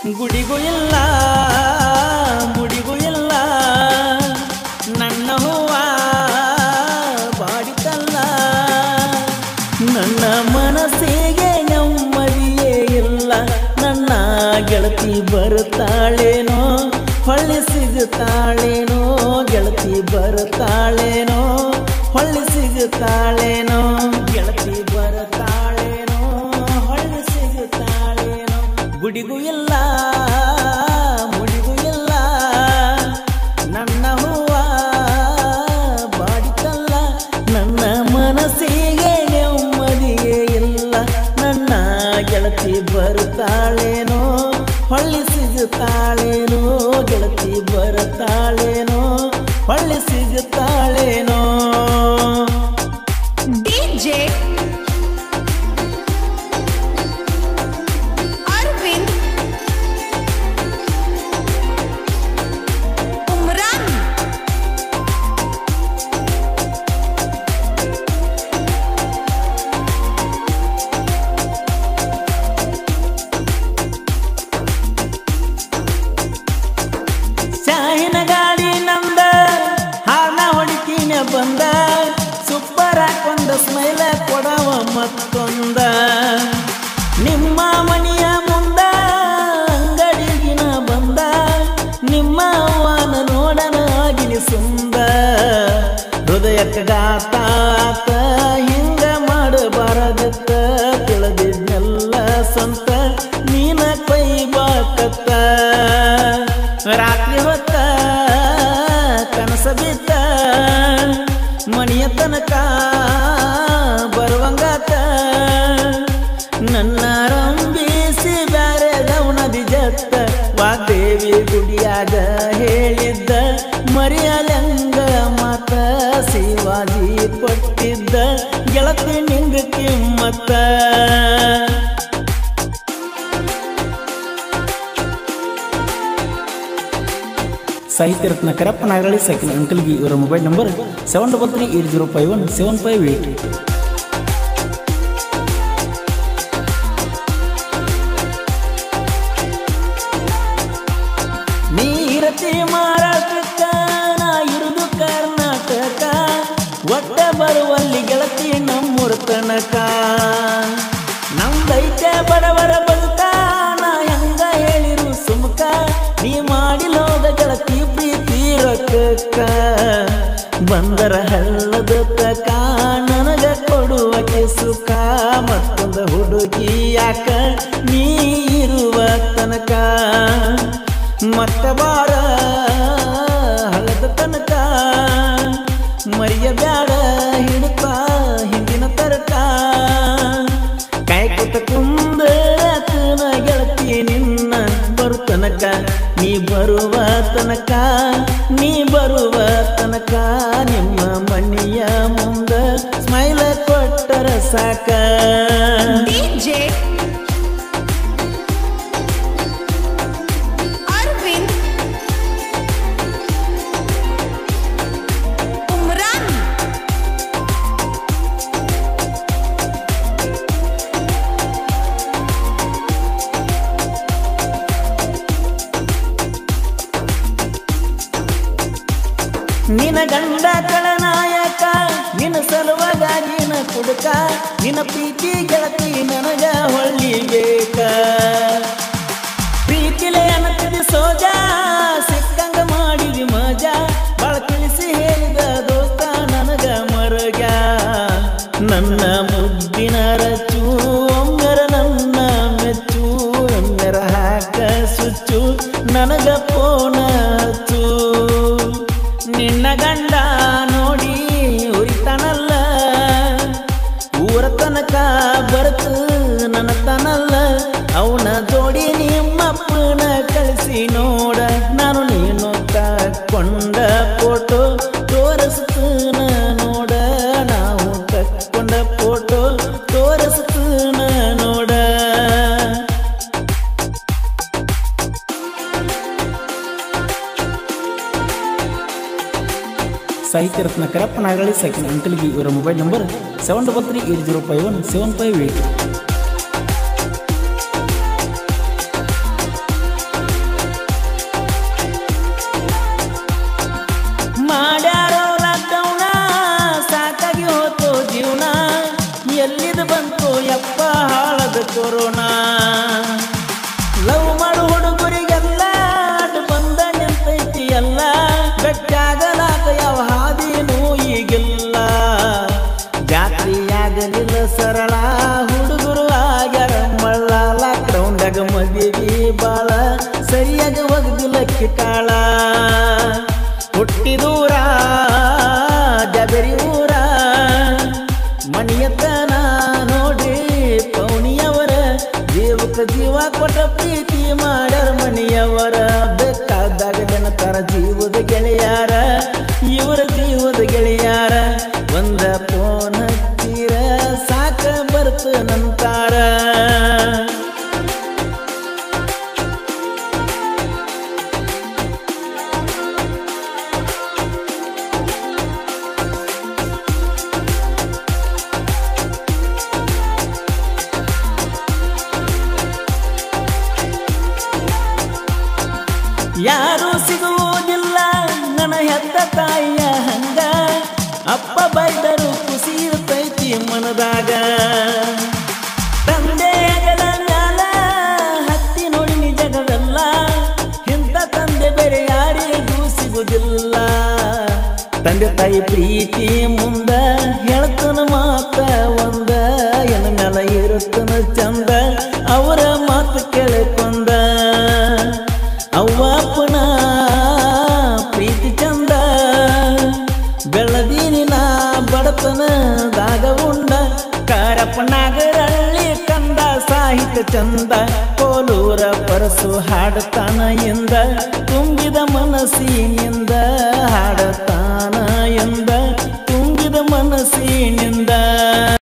ಗುಡಿಗೂ ಇಲ್ಲ ಮುಡಿಗೂ ಇಲ್ಲ ನನ್ನ ಹೂವ ಬಾಡಿತಲ್ಲ ನನ್ನ ಮನಸ್ಸಿಗೆ ನೆಮ್ಮದಿಯೇ ಇಲ್ಲ ನನ್ನ ಗೆಳತಿ ಬರುತ್ತಾಳೇನೋ ಹೊಳ್ಳಿ ಸಿಗುತ್ತಾಳೇನೋ ಗೆಳತಿ ಬರುತ್ತಾಳೇನೋ ಹೊಳ್ಳಿ ಸಿಗುತ್ತಾಳೇನೋ ಗೆಳತಿ ಬರುತ್ತಾಳೇನೋ ಹೊಳ್ಳಿ ಸಿಗುತ್ತಾಳೇನೋ ಗುಡಿಗೂ ಇಲ್ಲ ಮುಡಿಗೂ ಇಲ್ಲ ನನ್ನ ಹೂವ ಬಾಡಿತಲ್ಲ ನನ್ನ ಮನಸ್ಸಿಗೆ ನೆಮ್ಮದಿಯೇ ಇಲ್ಲ ನನ್ನ ಗೆಳತಿ ಬರುತ್ತಾಳೇನೋ ಹೊಳ್ಳಿ ಸಿಗುತ್ತಾಳೇನೋ ಗೆಳತಿ ಬರುತ್ತಾಳೇನೋ ಹೊಳ್ಳಿ ಸಿಗುತ್ತಾಳೇನೋ DJ Arvind Umran ಶಾಹಿನ ಗಾಡಿ ನಂದ ಹಾನ ಹೊಡಿತೀನ ಬಂದ ಸೂಪರ್ ಹಾಕೊಂಡ ಸ್ಮೈಲ ಕೊಡವ ಮತ್ತೊಂದ ನಿಮ್ಮ ಮನೆಯ ಮುಂದ ಅಂಗಡಿಗಿನ ಬಂದ ನಿಮ್ಮ ಅವ್ವನ ನೋಡನ ಆಗಿನಿ ಸುಂದ ಹೃದಯಕ್ಕ ಗಾತಾತ ಹಿಂಗ ಮಾಡಬಾರದತ್ತ ತಿಳಿದಿದ್ನೆಲ್ಲ ಸಂತ ನೀನ ಕೊಯ್ಬಾಕತ್ತ ರಾತ್ರಿ ಹೊತ್ತ ಕನಸ ಬಿದ್ದ ಮನೆಯ ತನಕ ಬರುವಂಗಾತ ನನ್ನ ರಂಬಿಸಿ ಬ್ಯಾರೆ ದೌಣದಿ ಜತ್ತ ವಾಗ್ದೇವಿ ಗುಡಿಯಾಗ ಹೇಳಿದ್ದ ಮರಿಯಲಂಗ ಮಾತ ಶಿವಾಜಿ ಕೊಟ್ಟಿದ್ದ ಗೆಳತಿ ನಿಂಗ ಕಿಮ್ಮತ್ತ ಸಾಹಿತ್ಯ ರತ್ನ ಕರಪ್ಪ ನಾಗರಳಿ ಸೈಕಲ್ ಅಂಕಲ್ಗಿ ಇವರ mobile number seven double three eight zero five one seven five eight ನೀರತಿ ಮಾರಾಟಕ್ಕ ನಾ ಇರುದು ಕರ್ನಾಟಕ ಒಟ್ಟ ಬರುವಲ್ಲಿ ಗೆಳತಿ ನಮ್ಮೂರ ತನಕ ನಮ್ದೈತೆ ಬಡವರ ಬದುಕ ನಾ ಹೆಂಗ ಹೇಳಿರು ಸುಮುಖ ನೀ ಮಾಡಿಲೋದ ಗೆಳತಿ ಪ್ರೀತಿ ರೊಕ್ಕಕ್ಕ ಬಂದರ ಹಳ್ಳದ ತಕ ನನಗ ಕೊಡುವಕ್ಕೆ ಸುಖ ಮತ್ತೊಂದು ಹುಡುಗಿ ಯಾಕ ನೀ ಇರುವ ತನಕ ಮತ್ತ ಬಾರ ಹಳದ ತನಕ ಮರಿಯ ಬ್ಯಾಡ ಹಿಡುತ್ತ ಹಿಂದಿನ ತರಕ ಕಾಯ್ಕೊತ ಕುಂದ ತನ ಗೆಳತಿ ನಿನ್ನ ಬರು ತನಕ ನೀ ಬರುವ ತನಕ ನೀ ಬರುವ ತನಕ ನಿಮ್ಮ ಮನೆಯ ಮುಂದ ಸ್ಮೈಲ ಕೊಟ್ಟರ ಸಾಕ DJ Arvind Umran ನಿನ ಗಂಡ ಕಳನಾಯಕ ನಿನ ಸಲುವಾಗಿನ ಕುಡುಕ ನಿನ ಪ್ರೀತಿ ಗೆಳತಿ ನನಗ ಹೊಳ್ಳಿಬೇಕ ಪ್ರೀತಿಲೆ ಅನ್ನತಿದಿ ಸೋಜ ಸಿಕ್ಕಂಗ ಮಾಡಿದಿ ಮಜಾ ಬಾಳ ತಿಳಿಸಿ ಹೇಳಿದ ದೋಸ್ತ ನನಗ ಮರಗ ನನ್ನ ಮುದ್ದಿನ ರಚು ಒಮ್ಮೆರ ನನ್ನ ಮೆಚ್ಚು ಒಮ್ಮೆರ ಹಾಕ ಸುಚ್ಚು ನನಗ ಪೋನ ಹಚ್ಚು ನಿನ್ನ ಗಂಡ ನೋಡಿ ಉರಿತಾನಲ್ಲ ಊರ ತನಕ ಬರ್ತು ನನ್ನ ತನಲ್ಲ ಅವನ ಜೋಡಿ ನಿಮ್ಮಪ್ಪನ ಕಳಿಸಿ ನೋಡ ನಾನು ನೀನು ತಕ್ಕೊಂಡ ಫೋಟೋ ತೋರಿಸ್ತನ ನೋಡ ನಾವು ತಕ್ಕೊಂಡ ಫೋಟೋ ತೋರಿಸ್ತನ ನೋಡ ಸಾಹಿತ್ಯ ರತ್ನ ಕರಪ್ಪ ನಾಗಳಿ ಸೈಕಲ್ ಅಂಕಲ್ಗಿ ಇವರ mobile number seven double three eight zero five one seven five eight corona love ಮಾಡು ಹುಡುಗರಿಗೆಲ್ಲ ಅಡ್ಡ ಬಂದ ನಿಂತೈತಿ ಎಲ್ಲ ಗಟ್ಟಿಯಾಗಲಾಕ ಯಾವ ಹಾದಿನೂ ಈಗಿಲ್ಲ ಜಾತ್ರೆಯಾಗಲಿಲ್ಲ ಸರಳ ಹುಡುಗರು ಆಗ್ಯಾರ ಮಳ್ಳ ಲಾಕ್ಡೌನ್ದಾಗ ಮದುವೆ ಬಾಳ ಸರಿಯಾಗಿ ಒಗ್ದಿಲ್ಲ ಕಿಟಾಳ ಹುಟ್ಟಿದೂರ ಜಗರಿ ಊರ ಮಣಿಯತನ ನೋಡಿ ಪೌಣಿಯವರ ಜೀವಕ ಜೀವ ಕೊಟ್ಟ ಪ್ರೀತಿ ಮಾಡ್ಯಾರ ಮಣಿಯವರ ಬೇಕಾದಾಗ ಜನತರ ಜೀವದ ಗೆಳೆಯಾರ ಇವರ ಜೀವದ ಗೆಳೆಯಾರ ಒಂದ ಫೋನ್ ಹಚ್ಚಿರ ಸಾಕ ಬರ್ತ ನಂತಾರ ಯಾರು ಸಿಗುವುದಿಲ್ಲ ನನ್ನ ಹೆತ್ತ ತಾಯಿಯ ಹಂಗ ಅಪ್ಪ ಬೈದರು ಖುಷಿ ಇರ್ತೈತಿ ಮನದಾಗ ತಂದೆಗಳ ಮ್ಯಾಲ ಹತ್ತಿ ನೋಡಿ ನಿಜಗವೆಲ್ಲ ಇಂಥ ತಂದೆ ಬೇರೆ ಯಾರಿಗೂ ಸಿಗುವುದಿಲ್ಲ ತಂದೆ ತಾಯಿ ಪ್ರೀತಿ ಮುಂದ ಹೇಳ್ತನ ಮಾತ ಒಂದ ಎನ ಮ್ಯಾಲ ಇರುತ್ತನ ಚಂದ ಅವರ ಮಾತು ಕೇಳಿಕೊಂಡ ಅವ್ವಪ್ಪನ ಪ್ರೀತಿ ಚಂದ ಬೆಳದೀನಿನ ಬಡತನದಾಗ ಉಂಡ ಕಾರಪ್ಪನಾಗರಳ್ಳಿ ಕಂದ ಸಾಹಿತ್ಯ ಚಂದ ಕೋಲೂರ ಪರಸು ಹಾಡತಾನ ಎಂದ ತುಂಬಿದ ಮನಸ್ಸಿನಿಂದ ಹಾಡತಾನ ಎಂದ ತುಂಬಿದ ಮನಸ್ಸಿನಿಂದ